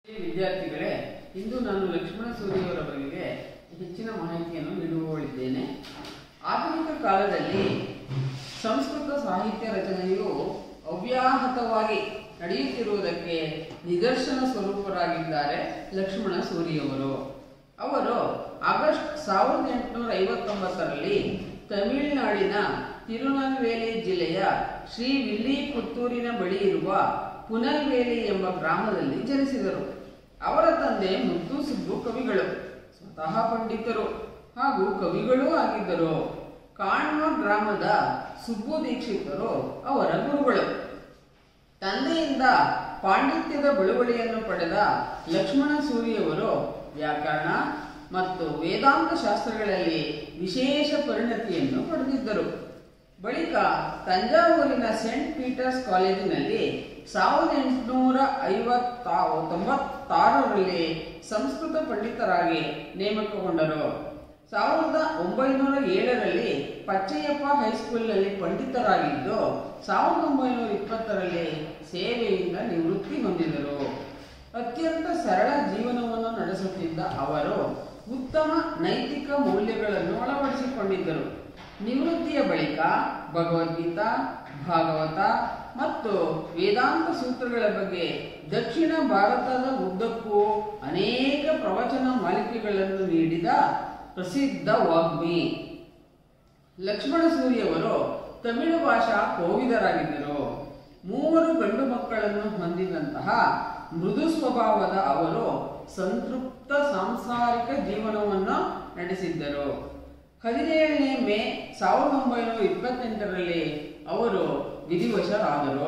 ವಿದ್ಯಾರ್ಥಿಗಳೇ ಇಂದು ನಾನು ಲಕ್ಷ್ಮಣ ಸೂರಿಯವರ ಬಗ್ಗೆ ಹೆಚ್ಚಿನ ಮಾಹಿತಿಯನ್ನು ನೀಡುವಳಿದ್ದೇನೆ ಆಧುನಿಕ ಕಾಲದಲ್ಲಿ ಸಂಸ್ಕೃತ ಸಾಹಿತ್ಯ ರಚನೆಯು ಅವ್ಯಾಹತವಾಗಿ ನಡೆಯುತ್ತಿರುವುದಕ್ಕೆ ನಿದರ್ಶನ ಸ್ವರೂಪರಾಗಿದ್ದಾರೆ ಲಕ್ಷ್ಮಣ ಸೂರಿಯವರು ಅವರು ಆಗಸ್ಟ್ ಸಾವಿರದ ಎಂಟುನೂರ ಐವತ್ತೊಂಬತ್ತರಲ್ಲಿ ತಮಿಳುನಾಡಿನ ತಿರುನಲ್ವೇಲಿ ಜಿಲ್ಲೆಯ ಶ್ರೀ ವಿಲ್ಲಿ ಪುತ್ತೂರಿನ ಬಳಿ ಇರುವ ಪುನಲ್ವೇಲಿ ಎಂಬ ಗ್ರಾಮದಲ್ಲಿ ಜನಿಸಿದರು ಅವರ ತಂದೆ ಮುತ್ತು ಸುಬ್ಬು ಕವಿಗಳು ಸ್ವತಃ ಪಂಡಿತರು ಹಾಗೂ ಕವಿಗಳೂ ಆಗಿದ್ದರು ಕಾಣ್ವ ಗ್ರಾಮದ ಸುಬ್ಬು ದೀಕ್ಷಿತರು ಅವರ ಗುರುಗಳು ತಂದೆಯಿಂದ ಪಾಂಡಿತ್ಯದ ಬಳುವಳಿಯನ್ನು ಪಡೆದ ಲಕ್ಷ್ಮಣ ಸೂರಿಯವರು ವ್ಯಾಕರಣ ಮತ್ತು ವೇದಾಂತ ಶಾಸ್ತ್ರಗಳಲ್ಲಿ ವಿಶೇಷ ಪರಿಣತಿಯನ್ನು ಪಡೆದಿದ್ದರು ಬಳಿಕ ತಂಜಾವೂರಿನ ಸೆಂಟ್ ಪೀಟರ್ಸ್ ಕಾಲೇಜಿನಲ್ಲಿ ಸಾವಿರದ ಎಂಟುನೂರ ಐವತ್ತ ತೊಂಬತ್ತಾರರಲ್ಲಿ ಸಂಸ್ಕೃತ ಪಂಡಿತರಾಗಿ ನೇಮಕಗೊಂಡರು ಸಾವಿರದ ಒಂಬೈನೂರ ಏಳರಲ್ಲಿ ಪಚ್ಚಯ್ಯಪ್ಪ ಹೈಸ್ಕೂಲ್ನಲ್ಲಿ ಪಂಡಿತರಾಗಿದ್ದು ಸಾವಿರದ ಒಂಬೈನೂರ ಇಪ್ಪತ್ತರಲ್ಲಿ ಸೇವೆಯಿಂದ ನಿವೃತ್ತಿ ಹೊಂದಿದರು ಅತ್ಯಂತ ಸರಳ ಜೀವನವನ್ನು ನಡೆಸುತ್ತಿದ್ದ ಅವರು ಉತ್ತಮ ನೈತಿಕ ಮೌಲ್ಯಗಳನ್ನು ಅಳವಡಿಸಿಕೊಂಡಿದ್ದರು ನಿವೃತ್ತಿಯ ಬಳಿಕ ಭಗವದ್ಗೀತಾ ಭಾಗವತ ಮತ್ತು ವೇದಾಂತ ಸೂತ್ರಗಳ ಬಗ್ಗೆ ದಕ್ಷಿಣ ಭಾರತದ ಉದ್ದಕ್ಕೂ ಅನೇಕ ಪ್ರವಚನ ಮಾಲಿಕೆಗಳನ್ನು ನೀಡಿದ ಪ್ರಸಿದ್ಧ ವಾಗ್ಮಿ ಲಕ್ಷ್ಮಣ ಸೂರಿಯವರು ತಮಿಳು ಭಾಷಾ ಕೋವಿದರಾಗಿದ್ದರು ಮೂವರು ಗಂಡು ಮಕ್ಕಳನ್ನು ಹೊಂದಿದಂತಹ ಮೃದು ಸ್ವಭಾವದ ಅವರು ಸಂತೃಪ್ತ ಸಾಂಸಾರಿಕ ಜೀವನವನ್ನು ನಡೆಸಿದ್ದರು ಹದಿನೇಳನೇ ಮೇ ಸಾವಿರದ ಒಂಬೈನೂರ ಇಪ್ಪತ್ತೆಂಟರಲ್ಲಿ ಅವರು ವಿಧಿವಶರಾದರು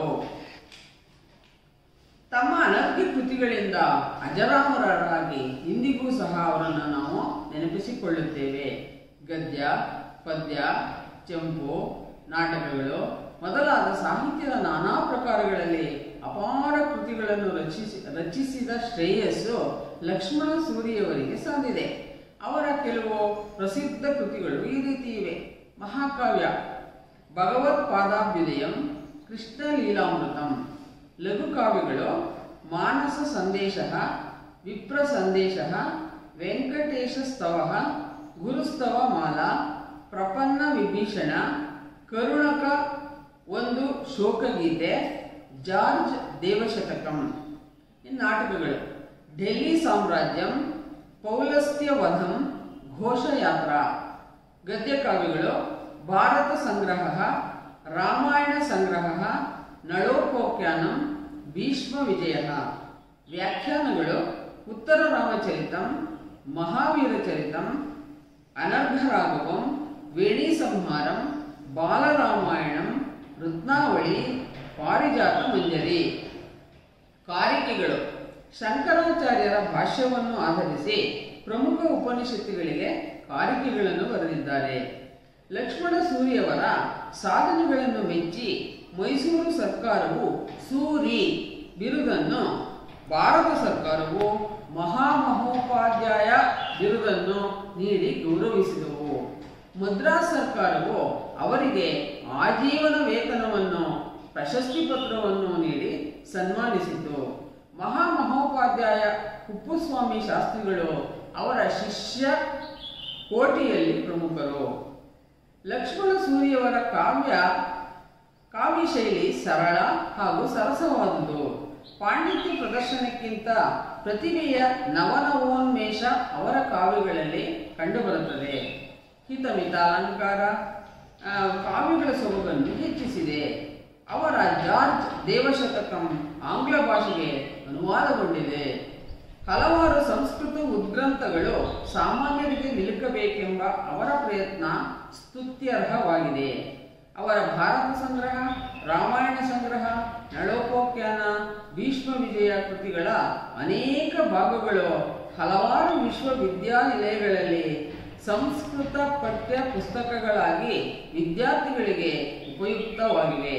ತಮ್ಮ ಅನರ್ಘ್ಯ ಕೃತಿಗಳಿಂದ ಅಜರಾಮರರಾಗಿ ಇಂದಿಗೂ ಸಹ ಅವರನ್ನು ನಾವು ನೆನಪಿಸಿಕೊಳ್ಳುತ್ತೇವೆ ಗದ್ಯ ಪದ್ಯ ಚಂಪು ನಾಟಕಗಳು ಮೊದಲಾದ ಸಾಹಿತ್ಯದ ನಾನಾ ಪ್ರಕಾರಗಳಲ್ಲಿ ಅಪಾರ ಕೃತಿಗಳನ್ನು ರಚಿಸಿ ರಚಿಸಿದ ಶ್ರೇಯಸ್ಸು ಲಕ್ಷ್ಮಣ ಸೂರಿಯವರಿಗೆ ಸಂದಿದೆ ಅವರ ಕೆಲವು ಪ್ರಸಿದ್ಧ ಕೃತಿಗಳು ಈ ರೀತಿ ಇವೆ ಮಹಾಕಾವ್ಯ ಭಗವತ್ಪಾದಾಭ್ಯುದಯಂ ಕೃಷ್ಣ ಲೀಲಾಮೃತಂ ಲಘುಕಾವ್ಯಗಳು ಮಾನಸ ಸಂದೇಶ ವಿಪ್ರ ಸಂದೇಶ ವೆಂಕಟೇಶ ಸ್ತವ ಗುರುಸ್ತವ ಮಾಲಾ ಪ್ರಪನ್ನ ವಿಭೀಷಣ ಕರುಣಕ ಒಂದು ಶೋಕಗೀತೆ ಜಾರ್ಜ್ ದೇವಶತಕಂ ಈ ನಾಟಕಗಳು ಡೆಲ್ಲಿ ಸಾಮ್ರಾಜ್ಯಂ ಪೌಲಸ್ತ್ಯ ವಧಂ ಘೋಷಯಾತ್ರಾ ಗದ್ಯಕಾವ್ಯಗಳು ಭಾರತ ಸಂಗ್ರಹ ರಾಮಾಯಣ ಸಂಗ್ರಹ ನಳೋಪೋಖ್ಯಾನಂ ಭೀಷ್ಮ ವಿಜಯ ವ್ಯಾಖ್ಯಾನಗಳು ಉತ್ತರ ರಾಮಚರಿತಂ ಮಹಾವೀರ ಚರಿತಂ ಅನರ್ಘರಾಘವಂ ವೇಣಿ ಸಂಹಾರಂ ಬಾಲರಾಮಾಯಣಂ ರತ್ನಾವಳಿ ಪಾರಿಜಾತ ಮಂಜರಿ ಕಾರಿಕೆಗಳು ಶಂಕರಾಚಾರ್ಯರ ಭಾಷ್ಯವನ್ನು ಆಧರಿಸಿ ಪ್ರಮುಖ ಉಪನಿಷತ್ತುಗಳಿಗೆ ಕಾರಿಕೆಗಳನ್ನು ಬರೆದಿದ್ದಾರೆ ಲಕ್ಷ್ಮಣ ಸೂರಿಯವರ ಸಾಧನೆಗಳನ್ನು ಮೆಚ್ಚಿ ಮೈಸೂರು ಸರ್ಕಾರವು ಸೂರಿ ಬಿರುದನ್ನು ಭಾರತ ಸರ್ಕಾರವು ಮಹಾಮಹೋಪಾಧ್ಯಾಯ ಬಿರುದನ್ನು ನೀಡಿ ಗೌರವಿಸಿದವು ಮದ್ರಾಸ್ ಸರ್ಕಾರವು ಅವರಿಗೆ ಆಜೀವನ ವೇತನವನ್ನು ಪ್ರಶಸ್ತಿ ಪತ್ರವನ್ನು ನೀಡಿ ಸನ್ಮಾನಿಸಿತು ಮಹಾಮಹೋಪಾಧ್ಯಾಯ ಕುಪ್ಪುಸ್ವಾಮಿ ಶಾಸ್ತ್ರಿಗಳು ಅವರ ಶಿಷ್ಯ ಕೋಟಿಯಲ್ಲಿ ಪ್ರಮುಖರು ಲಕ್ಷ್ಮಣ ಸೂರಿಯವರ ಕಾವ್ಯ ಕಾವ್ಯ ಶೈಲಿ ಸರಳ ಹಾಗೂ ಸರಸವಾದುದು ಪಾಂಡಿತ್ಯ ಪ್ರದರ್ಶನಕ್ಕಿಂತ ಪ್ರತಿಭೆಯ ನವನವೋನ್ಮೇಷ ಅವರ ಕಾವ್ಯಗಳಲ್ಲಿ ಕಂಡುಬರುತ್ತದೆ ಹಿತಮಿತ ಅಲಂಕಾರ ಆ, ಕಾವ್ಯಗಳ ಸೊಬಗನ್ನು ಹೆಚ್ಚಿಸಿದೆ ಅವರ ಜಾರ್ಜ್ ದೇವಶತಕಂ ಆಂಗ್ಲ ಭಾಷೆಗೆ ಅನುವಾದಗೊಂಡಿದೆ ಹಲವಾರು ಸಂಸ್ಕೃತ ಉದ್ಗ್ರಂಥಗಳು ಸಾಮಾನ್ಯರಿಗೆ ನಿಲುಕಬೇಕೆಂಬ ಅವರ ಪ್ರಯತ್ನ ಸ್ತುತ್ಯರ್ಹವಾಗಿದೆ ಅವರ ಭಾರತ ಸಂಗ್ರಹ ರಾಮಾಯಣ ಸಂಗ್ರಹ ನಳೋಪೋಖ್ಯಾನ ಭೀಷ್ಮ ವಿಜಯ ಕೃತಿಗಳ ಅನೇಕ ಭಾಗಗಳು ಹಲವಾರು ವಿಶ್ವವಿದ್ಯಾನಿಲಯಗಳಲ್ಲಿ ಸಂಸ್ಕೃತ ಪಠ್ಯ ಪುಸ್ತಕಗಳಾಗಿ ವಿದ್ಯಾರ್ಥಿಗಳಿಗೆ ಉಪಯುಕ್ತವಾಗಿವೆ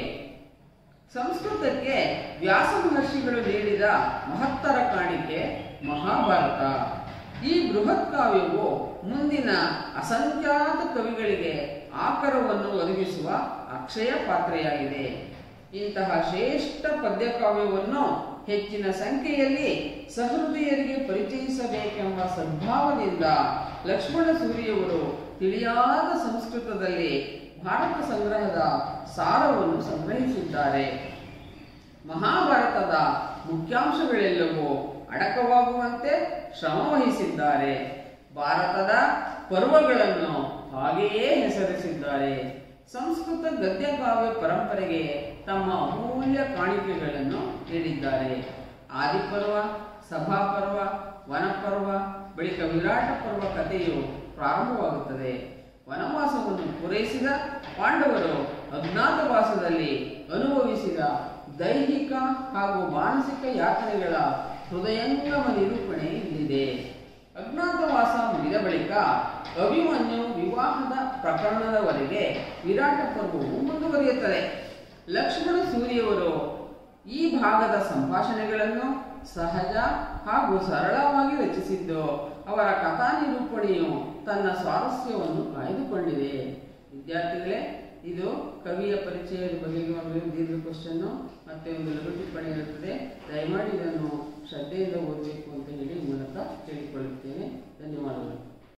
ಸಂಸ್ಕೃತಕ್ಕೆ ವ್ಯಾಸ ಮಹರ್ಷಿಗಳು ನೀಡಿದ ಮಹತ್ತರ ಕಾಣಿಕೆ ಮಹಾಭಾರತ ಈ ಬೃಹತ್ ಕಾವ್ಯವು ಮುಂದಿನ ಅಸಂಖ್ಯಾತ ಕವಿಗಳಿಗೆ ಆಕರವನ್ನು ಒದಗಿಸುವ ಅಕ್ಷಯ ಪಾತ್ರೆಯಾಗಿದೆ ಇಂತಹ ಶ್ರೇಷ್ಠ ಪದ್ಯಕಾವ್ಯವನ್ನು ಹೆಚ್ಚಿನ ಸಂಖ್ಯೆಯಲ್ಲಿ ಸಹೃದಯರಿಗೆ ಪರಿಚಯಿಸಬೇಕೆಂಬ ಸದ್ಭಾವದಿಂದ ಲಕ್ಷ್ಮಣ ಸೂರಿಯವರು ತಿಳಿಯಾದ ಸಂಸ್ಕೃತದಲ್ಲಿ ಭಾರತ ಸಂಗ್ರಹದ ಸಾರವನ್ನು ಸಂಗ್ರಹಿಸಿದ್ದಾರೆ ಮಹಾಭಾರತದ ಮುಖ್ಯಾಂಶಗಳೆಲ್ಲವೂ ಅಡಕವಾಗುವಂತೆ ಶ್ರಮ ವಹಿಸಿದ್ದಾರೆ ಭಾರತದ ಪರ್ವಗಳನ್ನು ಹಾಗೆಯೇ ಹೆಸರಿಸಿದ್ದಾರೆ ಸಂಸ್ಕೃತ ಗದ್ಯ ಕಾವ್ಯ ಪರಂಪರೆಗೆ ತಮ್ಮ ಅಮೂಲ್ಯ ಕಾಣಿಕೆಗಳನ್ನು ನೀಡಿದ್ದಾರೆ ಆದಿಪರ್ವ ಸಭಾಪರ್ವ ವನಪರ್ವ ಬಳಿಕ ವಿರಾಟ ಪರ್ವ ಕಥೆಯು ಪ್ರಾರಂಭವಾಗುತ್ತದೆ ವನವಾಸವನ್ನು ಪೂರೈಸಿದ ಪಾಂಡವರು ಅಜ್ಞಾತವಾಸದಲ್ಲಿ ಅನುಭವಿಸಿದ ದೈಹಿಕ ಹಾಗೂ ಮಾನಸಿಕ ಯಾತನೆಗಳ ಹೃದಯಂಗಮ ನಿರೂಪಣೆ ಇಲ್ಲಿದೆ ಅಜ್ಞಾತವಾಸ ಮುಗಿದ ಬಳಿಕ ಅಭಿಮನ್ಯು ವಿವಾಹದ ಪ್ರಕರಣದವರೆಗೆ ವಿರಾಟ ಪರ್ವವು ಮುಂದುವರಿಯುತ್ತದೆ ಲಕ್ಷ್ಮಣ ಸೂರಿಯವರು ಈ ಭಾಗದ ಸಂಭಾಷಣೆಗಳನ್ನು ಸಹಜ ಹಾಗೂ ಸರಳವಾಗಿ ರಚಿಸಿದ್ದು ಅವರ ಕಥಾ ನಿರೂಪಣೆಯು ತನ್ನ ಸ್ವಾರಸ್ಯವನ್ನು ಕಾಯ್ದುಕೊಂಡಿದೆ ವಿದ್ಯಾರ್ಥಿಗಳೇ ಇದು ಕವಿಯ ಪರಿಚಯದ ಬಗೆಗೆ ಒಂದು ದೀರ್ಘ ಕ್ವಶನ್ನು ಮತ್ತೆ ಒಂದು ಲಘು ಟಿಪ್ಪಣಿ ಇರುತ್ತದೆ ದಯಮಾಡಿ ಇದನ್ನು ಶ್ರದ್ಧೆಯಿಂದ ಓದಿ